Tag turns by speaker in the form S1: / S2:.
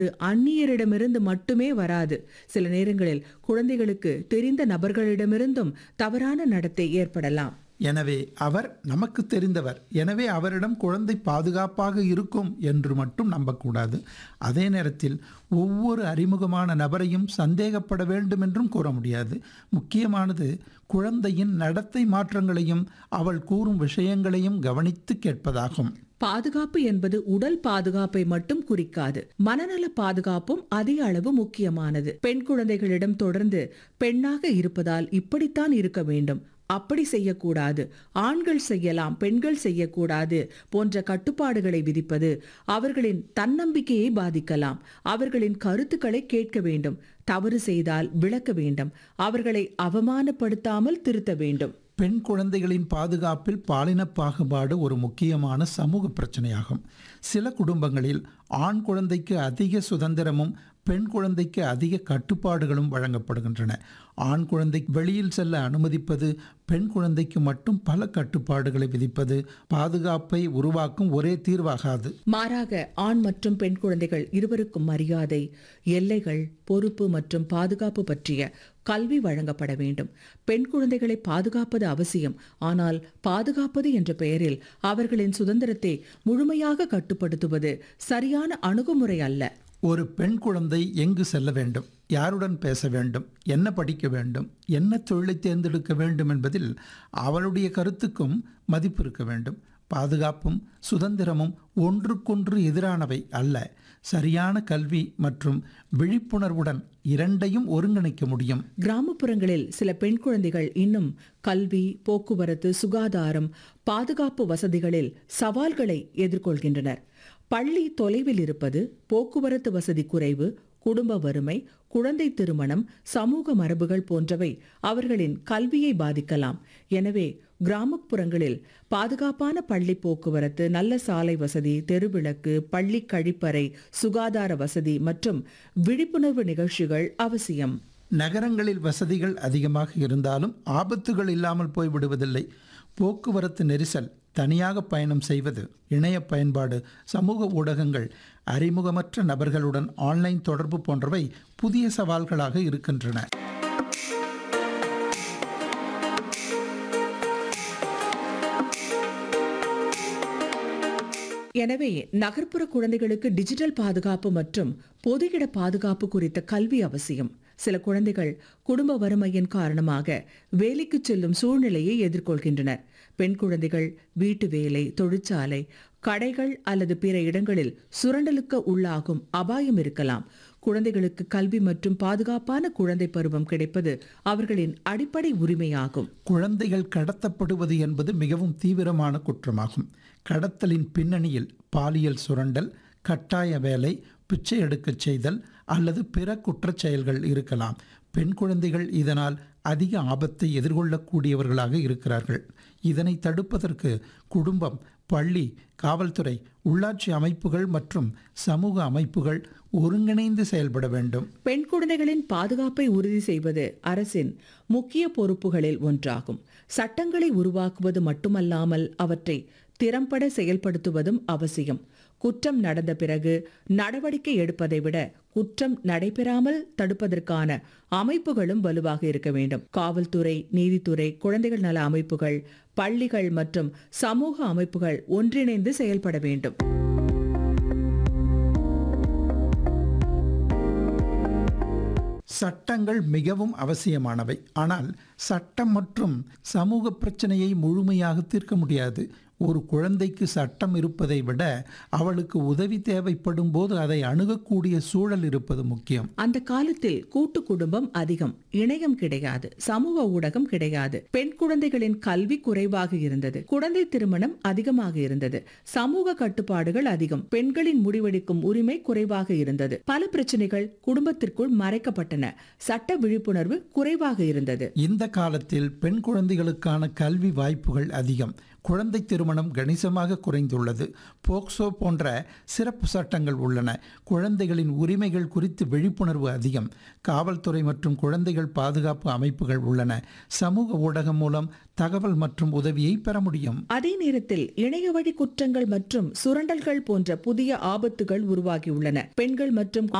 S1: அந்நியரிடமிருந்து மட்டுமே வராது சில நேரங்களில் குழந்தைகளுக்கு தெரிந்த நபர்களிடமிருந்தும் தவறான நடத்தை ஏற்படலாம்
S2: எனவே அவர் நமக்கு தெரிந்தவர் எனவே அவரிடம் குழந்தை பாதுகாப்பாக இருக்கும் என்று மட்டும் நம்பக்கூடாது அதே நேரத்தில் ஒவ்வொரு அறிமுகமான நபரையும் சந்தேகப்பட வேண்டும் என்றும் கூற முடியாது முக்கியமானது குழந்தையின் நடத்தை மாற்றங்களையும் அவள் கூறும் விஷயங்களையும் கவனித்து கேட்பதாகும்
S1: பாதுகாப்பு என்பது உடல் பாதுகாப்பை மட்டும் குறிக்காது மனநல பாதுகாப்பும் அதிக அளவு முக்கியமானது பெண் குழந்தைகளிடம் தொடர்ந்து பெண்ணாக இருப்பதால் இப்படித்தான் இருக்க வேண்டும் அப்படி செய்யக்கூடாது ஆண்கள் செய்யலாம் பெண்கள் செய்யக்கூடாது போன்ற கட்டுப்பாடுகளை விதிப்பது அவர்களின் தன்னம்பிக்கையை பாதிக்கலாம் அவர்களின் கருத்துக்களை கேட்க வேண்டும் தவறு செய்தால் விளக்க வேண்டும் அவர்களை அவமானப்படுத்தாமல் திருத்த வேண்டும்
S2: பெண் குழந்தைகளின் பாதுகாப்பில் பாலின பாகுபாடு ஒரு முக்கியமான சமூக பிரச்சனையாகும் சில குடும்பங்களில் ஆண் குழந்தைக்கு அதிக சுதந்திரமும் பெண் குழந்தைக்கு அதிக கட்டுப்பாடுகளும் வழங்கப்படுகின்றன ஆண் குழந்தை வெளியில் செல்ல அனுமதிப்பது பெண் குழந்தைக்கு மட்டும் பல கட்டுப்பாடுகளை விதிப்பது பாதுகாப்பை உருவாக்கும் ஒரே தீர்வாகாது
S1: மாறாக ஆண் மற்றும் பெண் குழந்தைகள் இருவருக்கும் மரியாதை எல்லைகள் பொறுப்பு மற்றும் பாதுகாப்பு பற்றிய கல்வி வழங்கப்பட வேண்டும் பெண் குழந்தைகளை பாதுகாப்பது அவசியம் ஆனால் பாதுகாப்பது என்ற பெயரில் அவர்களின் சுதந்திரத்தை முழுமையாக கட்டுப்படுத்துவது சரியான அணுகுமுறை அல்ல
S2: ஒரு பெண் குழந்தை எங்கு செல்ல வேண்டும் யாருடன் பேச வேண்டும் என்ன படிக்க வேண்டும் என்ன தொழிலை தேர்ந்தெடுக்க வேண்டும் என்பதில் அவளுடைய கருத்துக்கும் மதிப்பு இருக்க வேண்டும் பாதுகாப்பும் சுதந்திரமும் ஒன்றுக்கொன்று எதிரானவை அல்ல சரியான கல்வி மற்றும் விழிப்புணர்வுடன் இரண்டையும் ஒருங்கிணைக்க முடியும்
S1: கிராமப்புறங்களில் சில பெண் குழந்தைகள் இன்னும் கல்வி போக்குவரத்து சுகாதாரம் பாதுகாப்பு வசதிகளில் சவால்களை எதிர்கொள்கின்றனர் பள்ளி தொலைவில் இருப்பது போக்குவரத்து வசதி குறைவு குடும்ப வறுமை குழந்தை திருமணம் சமூக மரபுகள் போன்றவை அவர்களின் கல்வியை பாதிக்கலாம் எனவே கிராமப்புறங்களில் பாதுகாப்பான பள்ளி போக்குவரத்து நல்ல சாலை வசதி தெருவிளக்கு பள்ளி கழிப்பறை சுகாதார வசதி மற்றும் விழிப்புணர்வு நிகழ்ச்சிகள் அவசியம்
S2: நகரங்களில் வசதிகள் அதிகமாக இருந்தாலும் ஆபத்துகள் இல்லாமல் போய்விடுவதில்லை போக்குவரத்து நெரிசல் தனியாக பயணம் செய்வது இணைய பயன்பாடு சமூக ஊடகங்கள் அறிமுகமற்ற நபர்களுடன் ஆன்லைன் தொடர்பு போன்றவை புதிய சவால்களாக இருக்கின்றன
S1: எனவே நகர்ப்புற குழந்தைகளுக்கு டிஜிட்டல் பாதுகாப்பு மற்றும் பொது இட பாதுகாப்பு குறித்த கல்வி அவசியம் சில குழந்தைகள் குடும்ப வறுமையின் காரணமாக வேலைக்கு செல்லும் சூழ்நிலையை எதிர்கொள்கின்றனர் பெண் குழந்தைகள் வீட்டு வேலை தொழிற்சாலை கடைகள் அல்லது பிற இடங்களில் சுரண்டலுக்கு உள்ளாகும் அபாயம் இருக்கலாம் குழந்தைகளுக்கு கல்வி மற்றும் பாதுகாப்பான குழந்தை பருவம் கிடைப்பது அவர்களின் அடிப்படை உரிமையாகும்
S2: குழந்தைகள் கடத்தப்படுவது என்பது மிகவும் தீவிரமான குற்றமாகும் கடத்தலின் பின்னணியில் பாலியல் சுரண்டல் கட்டாய வேலை பிச்சை எடுக்கச் செய்தல் அல்லது பிற குற்றச் செயல்கள் இருக்கலாம் பெண் குழந்தைகள் இதனால் அதிக ஆபத்தை எதிர்கொள்ளக்கூடியவர்களாக இருக்கிறார்கள் இதனை தடுப்பதற்கு குடும்பம் பள்ளி காவல்துறை உள்ளாட்சி அமைப்புகள் மற்றும் சமூக அமைப்புகள் ஒருங்கிணைந்து செயல்பட வேண்டும்
S1: பெண் குழந்தைகளின் பாதுகாப்பை உறுதி செய்வது அரசின் முக்கிய பொறுப்புகளில் ஒன்றாகும் சட்டங்களை உருவாக்குவது மட்டுமல்லாமல் அவற்றை திறம்பட செயல்படுத்துவதும் அவசியம் குற்றம் நடந்த பிறகு நடவடிக்கை எடுப்பதை விட குற்றம் நடைபெறாமல் தடுப்பதற்கான அமைப்புகளும் வலுவாக இருக்க வேண்டும் காவல்துறை நீதித்துறை குழந்தைகள் நல அமைப்புகள் பள்ளிகள் மற்றும் சமூக அமைப்புகள் ஒன்றிணைந்து செயல்பட வேண்டும்
S2: சட்டங்கள் மிகவும் அவசியமானவை ஆனால் சட்டம் மற்றும் சமூக பிரச்சனையை முழுமையாக தீர்க்க முடியாது ஒரு குழந்தைக்கு சட்டம் இருப்பதை விட அவளுக்கு உதவி தேவைப்படும் போது அதை அணுகக்கூடிய சூழல் இருப்பது முக்கியம்
S1: அந்த காலத்தில் கூட்டு குடும்பம் அதிகம் இணையம் கிடையாது சமூக ஊடகம் கிடையாது பெண் குழந்தைகளின் கல்வி குறைவாக இருந்தது குழந்தை திருமணம் அதிகமாக இருந்தது சமூக கட்டுப்பாடுகள் அதிகம் பெண்களின் முடிவெடுக்கும் உரிமை குறைவாக இருந்தது பல பிரச்சனைகள் குடும்பத்திற்குள் மறைக்கப்பட்டன சட்ட விழிப்புணர்வு குறைவாக இருந்தது
S2: இந்த காலத்தில் பெண் குழந்தைகளுக்கான கல்வி வாய்ப்புகள் அதிகம் குழந்தை திருமணம் கணிசமாக குறைந்துள்ளது போக்சோ போன்ற சிறப்பு சட்டங்கள் உள்ளன குழந்தைகளின் உரிமைகள் குறித்து விழிப்புணர்வு அதிகம் காவல்துறை மற்றும் குழந்தைகள் பாதுகாப்பு அமைப்புகள் உள்ளன சமூக ஊடகம் மூலம் தகவல் மற்றும் உதவியை பெற முடியும்
S1: அதே நேரத்தில் இணைய வழி குற்றங்கள் மற்றும் சுரண்டல்கள் போன்ற புதிய ஆபத்துகள் உருவாகியுள்ளன பெண்கள் மற்றும்